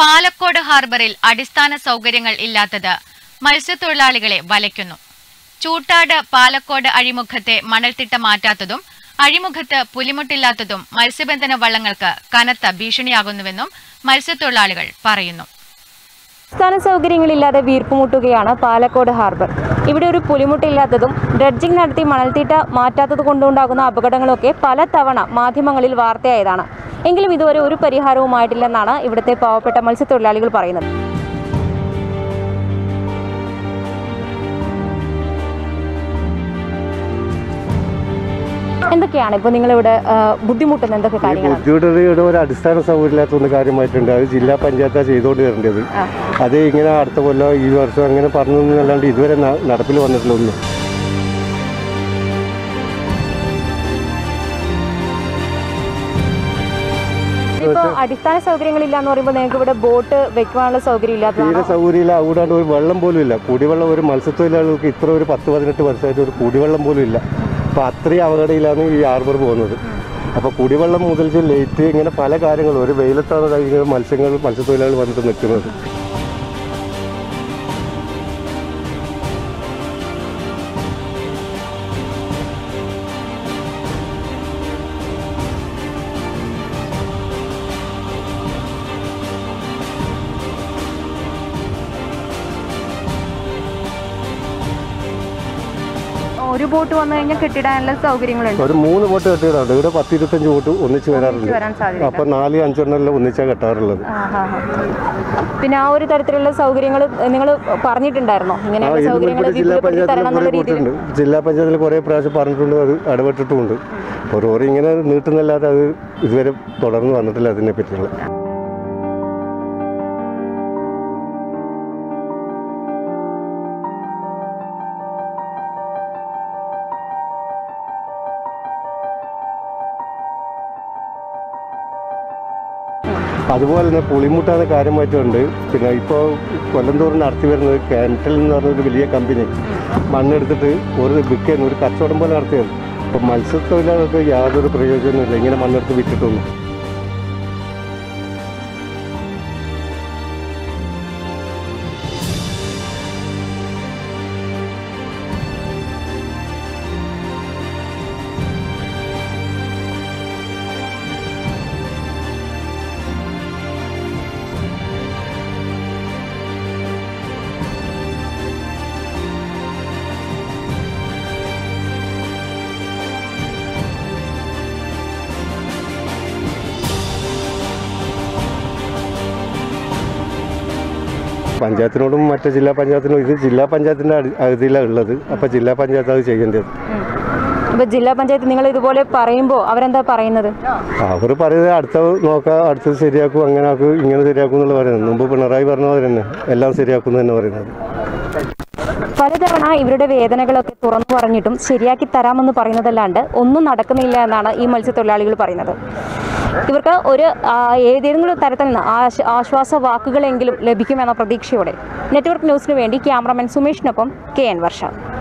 പാലക്കോട് ഹാർബറിൽ അടിസ്ഥാന സൗകര്യങ്ങൾ ഇല്ലാത്തത് മത്സ്യത്തൊഴിലാളികളെ വലയ്ക്കുന്നു ചൂട്ടാട് പാലക്കോട് അഴിമുഖത്തെ മണൽത്തിട്ട മാറ്റാത്തതും അഴിമുഖത്ത് പുലിമുട്ടില്ലാത്തതും മത്സ്യബന്ധന വള്ളങ്ങൾക്ക് കനത്ത ഭീഷണിയാകുന്നുവെന്നും മത്സ്യത്തൊഴിലാളികൾ പറയുന്നു അടിസ്ഥാന സൗകര്യങ്ങളില്ലാതെ വീർപ്പുമുട്ടുകയാണ് പാലക്കോട് ഹാർബർ ഇവിടെ ഒരു പുലിമുട്ടില്ലാത്തതും ഡ്രഡ്ജിംഗ് നടത്തി മണൽത്തീട്ട മാറ്റാത്തത് കൊണ്ടുണ്ടാകുന്ന അപകടങ്ങളൊക്കെ പല തവണ മാധ്യമങ്ങളിൽ വാർത്തയായതാണ് എങ്കിലും ഇതുവരെ ഒരു പരിഹാരവുമായിട്ടില്ലെന്നാണ് ഇവിടുത്തെ പാവപ്പെട്ട മത്സ്യത്തൊഴിലാളികൾ പറയുന്നത് എന്തൊക്കെയാണ് ഇപ്പോൾ നിങ്ങളിവിടെ ആ, ബുദ്ധിമുട്ടുന്ന എന്തൊക്കെ ഈ കാര്യങ്ങളാണ് ബുദ്ധിമുട്ട് ഇവിടെ ഒരു അടിസ്ഥാന സൗകര്യമില്ലാത്ത ഒന്ന് കാര്യമായിട്ടുണ്ട് അത് ജില്ലാ പഞ്ചായത്താണ് ചെയ്തുകൊണ്ട് വരേണ്ടത് ആ. അത് ഇങ്ങനെ അടുത്ത കൊല്ലം ഈ വർഷം അങ്ങനെ പറഞ്ഞു എന്നല്ലാണ്ട് ഇതുവരെ ന- നടപ്പിൽ വന്നിട്ടില്ല ഒന്നും ഇപ്പോൾ അടിസ്ഥാന സൗകര്യങ്ങളില്ല എന്ന് പറയുമ്പോൾ നിങ്ങൾക്ക് ഇവിടെ ബോട്ട് വെക്കുവാനുള്ള സൗകര്യം തീരെ ഇല്ലാത്തതാണ് സൗകര്യമില്ല കൂടാണ്ട് ഒരു വെള്ളം പോലും ഇല്ല കുടിവെള്ളം ഒരു മത്സ്യത്തൊഴിലാളികൾക്ക് ഇത്ര ഒരു പത്ത് പതിനെട്ട് വർഷമായിട്ട് ഒരു കുടിവെള്ളം പോലും ഇല്ല അപ്പോൾ അത്രയും അപകടയിലാണ് ഈ ഹാർബർ പോകുന്നത് അപ്പോൾ കുടിവെള്ളം മുതൽ ലേറ്റ് ഇങ്ങനെ പല കാര്യങ്ങളും ഒരു വെയിലത്താണ് കഴിഞ്ഞ മത്സ്യങ്ങൾ മത്സ്യത്തൊഴിലാളികൾ വന്നിട്ട് നിൽക്കുന്നത് ഒരു ബോട്ട് വന്നു കഴിഞ്ഞാൽ കെട്ടിടാനുള്ള സൗകര്യങ്ങളുണ്ട് ഒരു മൂന്ന് ബോട്ട് കെട്ടിയിട്ടുണ്ട് ഇവിടെ പത്ത് ഇരുപത്തഞ്ച് ബോട്ട് ഒന്നിച്ച് വരാറുണ്ട് വരാൻ സാധ്യത അപ്പം നാല് അഞ്ചെണ്ണം ഒന്നിച്ചാണ് കെട്ടാറുള്ളത് പിന്നെ ആ ഒരു തരത്തിലുള്ള സൗകര്യങ്ങൾ നിങ്ങൾ പറഞ്ഞിട്ടുണ്ടായിരുന്നോ ആ ഇങ്ങനെയുള്ള ഇത് സൗകര്യങ്ങൾ ഇവിടെ ജില്ലാ വിപുലപ്പെടുത്തി പഞ്ചായത്തിൽ തരണം കുറേ എന്നുള്ള രീതിയിൽ പോയിട്ടുണ്ട് ജില്ലാ പഞ്ചായത്തിൽ കുറേ പ്രാവശ്യം പറഞ്ഞിട്ടുണ്ട് അത് ഇടപെട്ടിട്ടുമുണ്ട് ഓരോരോ ഇങ്ങനെ നീട്ടുന്നല്ലാതെ അത് ഇതുവരെ തുടർന്ന് വന്നിട്ടില്ല അതിനെ പറ്റിയുള്ള അതുപോലെ തന്നെ പുളിമുട്ടാണ് കാര്യമായിട്ടുണ്ട് പിന്നെ ഇപ്പോൾ കൊല്ലം തോറും നടത്തി വരുന്നത് കാൻറ്റൽ എന്ന് പറഞ്ഞൊരു വലിയ കമ്പനി മണ്ണെടുത്തിട്ട് ഒരു വിൽക്കാൻ ഒരു കച്ചവടം പോലെ നടത്തിയത് അപ്പോൾ മത്സ്യത്തൊഴിലാളികൾക്ക് യാതൊരു പ്രയോജനമില്ല ഇങ്ങനെ മണ്ണെടുത്ത് വിറ്റിട്ടൊന്നും പഞ്ചായത്തിനോടും മറ്റു ജില്ലാ പഞ്ചായത്തിനും ഇത് ജില്ലാ പഞ്ചായത്തിൻ്റെ അതിലാണ് ഉള്ളത് അപ്പോൾ ജില്ലാ പഞ്ചായത്ത് അത് ചെയ്യേണ്ടത് ഇപ്പൊ ജില്ലാ പഞ്ചായത്ത് നിങ്ങൾ ഇതുപോലെ പറയുമ്പോൾ അവരെന്താ പറയുന്നത് അവർ പറയുന്നത് അടുത്ത നോക്കാം അടുത്തത് ശരിയാക്കും അങ്ങനെ ആക്കും ഇങ്ങനെ ശരിയാക്കും എന്നുള്ള പറയുന്നത് മുമ്പ് പിണറായി പറഞ്ഞ പോലെ തന്നെ എല്ലാം ശരിയാക്കും എന്ന് തന്നെ പറയുന്നത് പലതവണ ഇവരുടെ വേദനകളൊക്കെ തുറന്നു പറഞ്ഞിട്ടും ശരിയാക്കി തരാമെന്ന് പറയുന്നതല്ലാണ്ട് ഒന്നും നടക്കുന്നില്ല എന്നാണ് ഈ മത്സ്യത്തൊഴിലാളികൾ പറയുന്നത് ഇവർക്ക് ഒരു ആ, ഏതെങ്കിലും തരത്തിൽ നിന്ന് ആശ- ആശ്വാസ വാക്കുകളെങ്കിലും ലഭിക്കുമെന്ന പ്രതീക്ഷയോടെ നെറ്റ്വർക്ക് ന്യൂസിനു വേണ്ടി ക്യാമറമാൻ സുമേഷിനൊപ്പം കെ എൻ വർഷ